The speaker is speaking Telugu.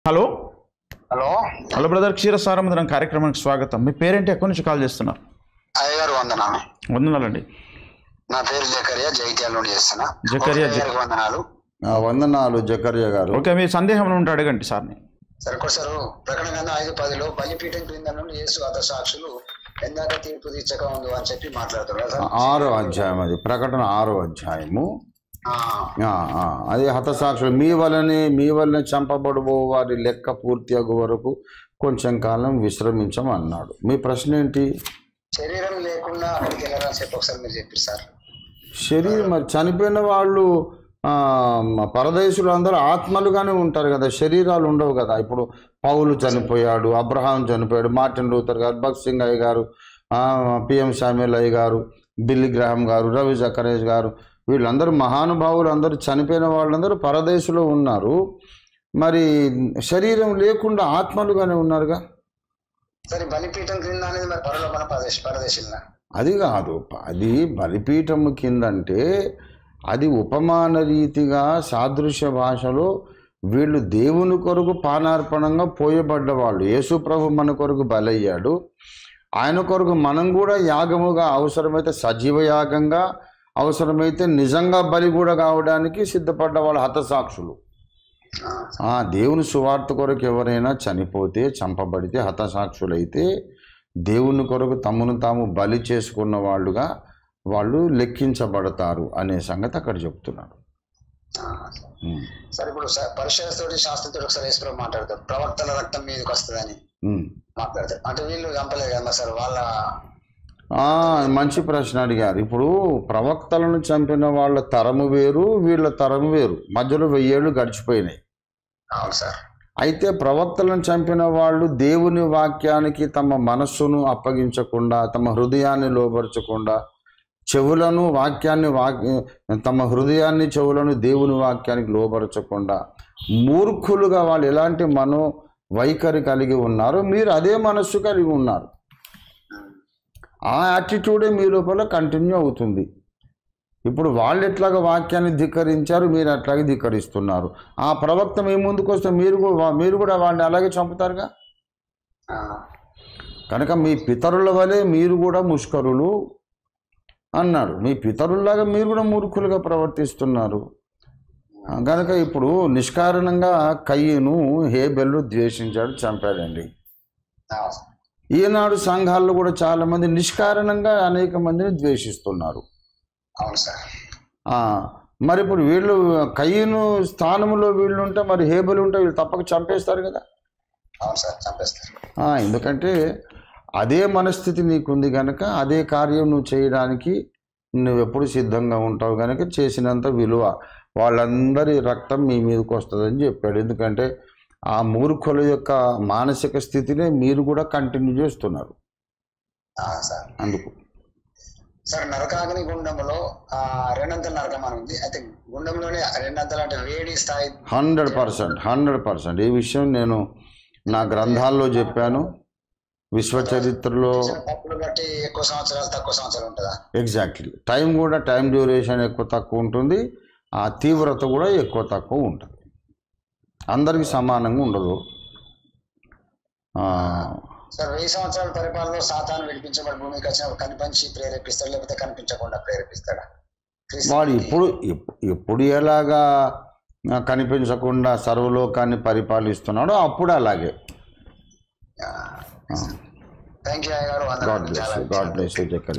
హలో హలో హలో బ్రదర్ క్షీరసారముద్రం కార్యక్రమానికి స్వాగతం మీ పేరేంటి ఎక్కడి నుంచి కాల్ చేస్తున్నారు అయ్యగారు వందనాలు వందనాలండి నా పేరు జకరియా జైత్యాల నుండి చేస్తున్నా జకరియా ఓకే, అయ్యగారికి వందనాలు ఆ, వందనాలు జకర్య గారు ఓకే మీ సందేహం ఉంటే అడగండి సార్ని సరే సార్ ప్రకటన గ్రంథం ఐదు పదిలో బలిపీఠం క్రింద నుండి యేసు అత సాక్షులు ఎందాక తీర్పు తీర్చక ఉంది అని చెప్పి మాట్లాడుతున్నారు సార్ ఆరో అధ్యాయం అది ప్రకటన ఆరో అధ్యాయము ఆ, ఆ, ఆ, అది హతసాక్షులు మీ వలనే మీ వలనే చంపబడబో వారి లెక్క పూర్తి అగు వరకు కొంచెం కాలం విశ్రమించమన్నాడు మీ ప్రశ్న ఏంటి శరీరం లేకుండా అక్కడికి వెళ్ళాలని చెప్పి ఒకసారి మీరు చెప్పారు సార్ శరీరం మరి చనిపోయిన వాళ్ళు ఆ, పరదేశులు అందరూ ఆత్మలుగానే ఉంటారు కదా శరీరాలు ఉండవు కదా ఇప్పుడు పౌలు చనిపోయాడు అబ్రహాం చనిపోయాడు మార్టిన్ లూథర్ గారు భగత్ సింగ్ అయ్య గారు పిఎం శామ్యుల్ అయ్య గారు బిల్లి గ్రహం గారు రవి జకరేష్ గారు వీళ్ళందరూ మహానుభావులు అందరూ చనిపోయిన వాళ్ళందరూ పరదేశులో ఉన్నారు మరి శరీరం లేకుండా ఆత్మలుగానే ఉన్నారుగా సరే బలిపీఠం క్రింద అనేది మరి పరలోకన పరదేశ పరదేశంలో అది కాదు అది బలిపీఠము కిందంటే అది ఉపమాన రీతిగా సాదృశ్య భాషలో వీళ్ళు దేవుని కొరకు పానార్పణంగా పోయబడ్డ వాళ్ళు యేసు ప్రభు మన కొరకు బలయ్యాడు ఆయన కొరకు మనం కూడా యాగముగా అవసరమైతే సజీవ యాగంగా అవసరమైతే నిజంగా బలి కూడా కావడానికి సిద్ధపడ్డ వాళ్ళ హతసాక్షులు ఆ, ఆ దేవుని సువార్త కొరకు ఎవరైనా చనిపోతే చంపబడితే హతసాక్షులైతే దేవుని కొరకు తమను తాము బలి చేసుకున్న వాళ్ళుగా వాళ్ళు లెక్కించబడతారు అనే సంగతి అక్కడ చెప్తున్నాడు ఆ. ఉమ్, సరే ఇప్పుడు పరిశోధతోటి శాస్త్రతోటి ఒకసారి యేసుప్రభు మాట్లాడతారు ప్రవక్తల రక్తం మీదకి వస్తుందని ఉమ్. మాట్లాడతారు అంటే వీళ్ళు చంపలేదు కదా సార్ వాళ్ళ ఆ, మంచి ప్రశ్న అడిగారు ఇప్పుడు ప్రవక్తలను చంపిన వాళ్ళ తరము వేరు వీళ్ళ తరము వేరు మధ్యలో వెయ్యేళ్ళు గడిచిపోయినాయి అవును సార్ అయితే ప్రవక్తలను చంపిన వాళ్ళు దేవుని వాక్యానికి తమ మనస్సును అప్పగించకుండా తమ హృదయాన్ని లోపరచకుండా చెవులను వాక్యాన్ని వాక్ తమ హృదయాన్ని చెవులను దేవుని వాక్యానికి లోపరచకుండా మూర్ఖులుగా వాళ్ళు ఎలాంటి మనో వైఖరి కలిగి ఉన్నారు మీరు అదే మనస్సు కలిగి ఉన్నారు ఆ యాటిట్యూడే మీ లోపల కంటిన్యూ అవుతుంది ఇప్పుడు వాళ్ళు ఎట్లాగ వాక్యాన్ని ధిక్కరించారు మీరు అట్లాగే ధిక్కరిస్తున్నారు ఆ ప్రవక్త మీ ముందుకు వస్తే మీరు కూడా మీరు కూడా వాడిని అలాగే చంపుతారుగా ఆ, కనుక మీ పితరుల వలె మీరు కూడా ముష్కరులు అన్నాడు మీ పితరుల్లాగా మీరు కూడా మూర్ఖులుగా ప్రవర్తిస్తున్నారు ఆ, కనుక ఇప్పుడు నిష్కారణంగా కయ్యను హేబెల్లు ద్వేషించాడు చంపాడండి ఆ, ఈనాడు సంఘాల్లో కూడా చాలామంది నిష్కారణంగా అనేక మందిని ద్వేషిస్తున్నారు అవును సార్ ఆ, మరి ఇప్పుడు వీళ్ళు కయ్యను స్థానంలో వీళ్ళు ఉంటే మరి హేబెల్ ఉంటే వీళ్ళు తప్పక చంపేస్తారు కదా అవును సార్ చంపేస్తారు ఆ, ఎందుకంటే అదే మనస్థితి నీకుంది కనుక అదే కార్యం నువ్వు చేయడానికి నువ్వు ఎప్పుడు సిద్ధంగా ఉంటావు కనుక చేసినంత విలువ వాళ్ళందరి రక్తం మీ మీదకి వస్తుందని చెప్పాడు ఎందుకంటే ఆ మూర్ఖుల యొక్క మానసిక స్థితినే మీరు కూడా కంటిన్యూ చేస్తున్నారు ఆ, సార్ అందుకు సార్ నరకాగ్ని గుండంలో ఆ రెండంతల నరకం అని ఉంది అయితే గుండంలోనే రెండంతలు అంటే వేడి స్థాయి హండ్రెడ్ పర్సెంట్ హండ్రెడ్ పర్సెంట్ ఈ విషయం నేను నా గ్రంథాల్లో చెప్పాను విశ్వ చరిత్రలో చేసిన తప్పులు బట్టి ఎక్కువ సంవత్సరాలు తక్కువ సంవత్సరాలు ఉంటుందా ఎగ్జాక్ట్లీ టైం కూడా టైం డ్యూరేషన్ ఎక్కువ తక్కువ ఉంటుంది ఆ తీవ్రత కూడా ఎక్కువ తక్కువ ఉంటుంది అందరికీ సమానంగా ఉండదు ఆ, సార్ వెయ్యి సంవత్సరాల పరిపాలనలో సాతాను విడిపించబడి భూమికి వచ్చిన కనిపించి ప్రేరేపిస్తాడు లేకపోతే కనిపించకుండా ప్రేరేపిస్తాడా క్రీస్తు వాడు ఇప్పుడు ఎప్- ఎప్పుడు ఎలాగా ఆ, కనిపించకుండా సర్వలోకాన్ని పరిపాలిస్తున్నాడో అప్పుడు అలాగే థ్యాంక్ యూ అయ్య గారు గాడ్ వందనాలు బ్లెస్ చాలా గాడ్ బ్లెస్ జక్కర్